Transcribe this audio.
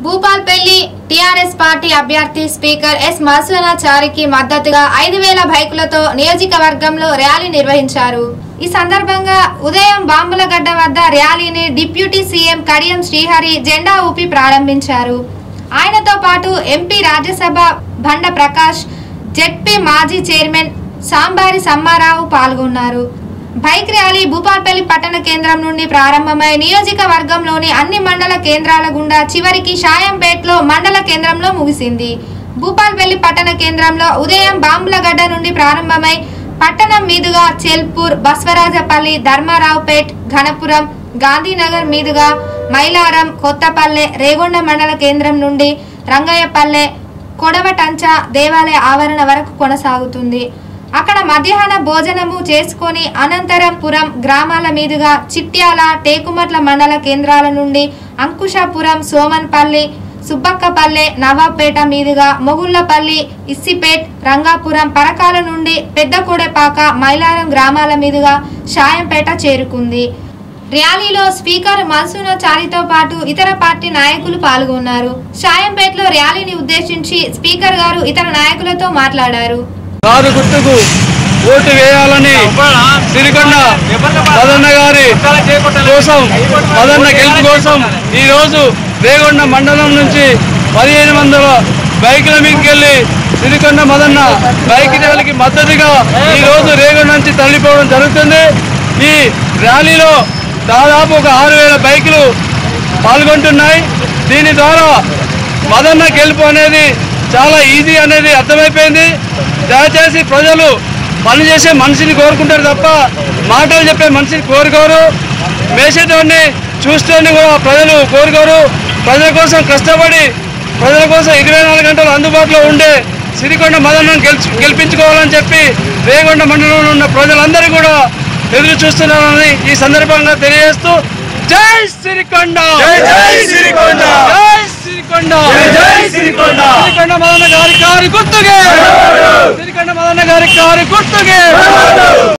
Bhupalpally TRS party అభ్యర్థి speaker S మధుసూనాచారికి మద్దతుగా ఐదు వేల బైకులతో నియోజకవర్గంలో ర్యాలీ నిర్వహించారు ఈ సందర్భంగా ఉదయం బాంబులగడ్డ వద్ద ర్యాలీని డిప్యూటీ సీఎం కడియం శ్రీహరి జెండా ఊపి ప్రారంభించారు ఆయనతో పాటు ఎంపీ రాజ్యసభ బండ ప్రకాష్ జెడ్పీ మాజీ చైర్మన్ సాంబారి సమ్మారావు పాల్గొన్నారు బైక్ ర్యాలీ భూపాల్పల్లి పట్టణ కేంద్రం నుండి ప్రారంభమై నియోజకవర్గంలోని అన్ని మండల కేంద్రాల గుండా చివరికి షాయంపేట్లో మండల కేంద్రంలో ముగిసింది భూపాల్పల్లి పట్టణ కేంద్రంలో ఉదయం బాంబులగడ్డ నుండి ప్రారంభమై పట్టణం మీదుగా చెల్పూర్ బస్వరాజపల్లి ధర్మారావుపేట్ ఘనపురం గాంధీనగర్ మీదుగా మైలారం కొత్తపల్లె రేగొండ మండల కేంద్రం నుండి రంగయ్యపల్లె కొడవటంచ దేవాలయ ఆవరణ వరకు కొనసాగుతుంది అక్కడ మధ్యాహ్న భోజనము చేసుకొని అనంతరం పురం గ్రామాల మీదుగా చిట్యాల టేకుమట్ల మండల కేంద్రాల నుండి అంకుశాపురం సోమన్పల్లి సుబ్బక్కపల్లె నవాబ్పేట మీదుగా మొగుళ్లపల్లి ఇస్సిపేట్ రంగాపురం పరకాల నుండి పెద్దకోడెపాక మైలారం గ్రామాల మీదుగా షాయంపేట చేరుకుంది ర్యాలీలో స్పీకర్ మన్సూనాచారితో పాటు ఇతర పార్టీ నాయకులు పాల్గొన్నారు షాయంపేటలో ర్యాలీని ఉద్దేశించి స్పీకర్ గారు ఇతర నాయకులతో మాట్లాడారు కారు గుర్తుకు ఓటు వేయాలని సిరికొండ మదన్న గారి కోసం మదన్న గెలుపు కోసం ఈ రోజు రేగొండ మండలం నుంచి పదిహేను వందల బైకుల మీదకి వెళ్ళి సిరికొండ మదన్న బైక్ ర్యాలీకి మద్దతుగా ఈ రోజు రేగొండ నుంచి తరలిపోవడం జరుగుతుంది ఈ ర్యాలీలో దాదాపు ఒక ఆరు వేల బైకులు పాల్గొంటున్నాయి దీని ద్వారా మదన్న గెలుపు అనేది చాలా ఈజీ అనేది అర్థమైపోయింది దయచేసి ప్రజలు పనిచేసే మనిషిని కోరుకుంటారు తప్ప మాటలు చెప్పే మనిషిని కోరుకోరు వేసేటోడిని చూస్తేనే కూడా ప్రజలు కోరుకోరు ప్రజల కోసం కష్టపడి ప్రజల కోసం ఇరవై నాలుగు గంటలు అందుబాటులో ఉండే సిరికొండ మదనను గెలిచి గెలిపించుకోవాలని చెప్పి రేగొండ మండలంలో ఉన్న ప్రజలందరూ కూడా ఎదురు చూస్తున్నారని ఈ సందర్భంగా తెలియజేస్తూ జై సిరికొండ జై సిరికొండ! జై సిరికొండ జై సిరికొండ! సిరికొండ మదన గారి కారు గుర్తుగే సిరికొండ మదన గారి కారు గుర్తుగే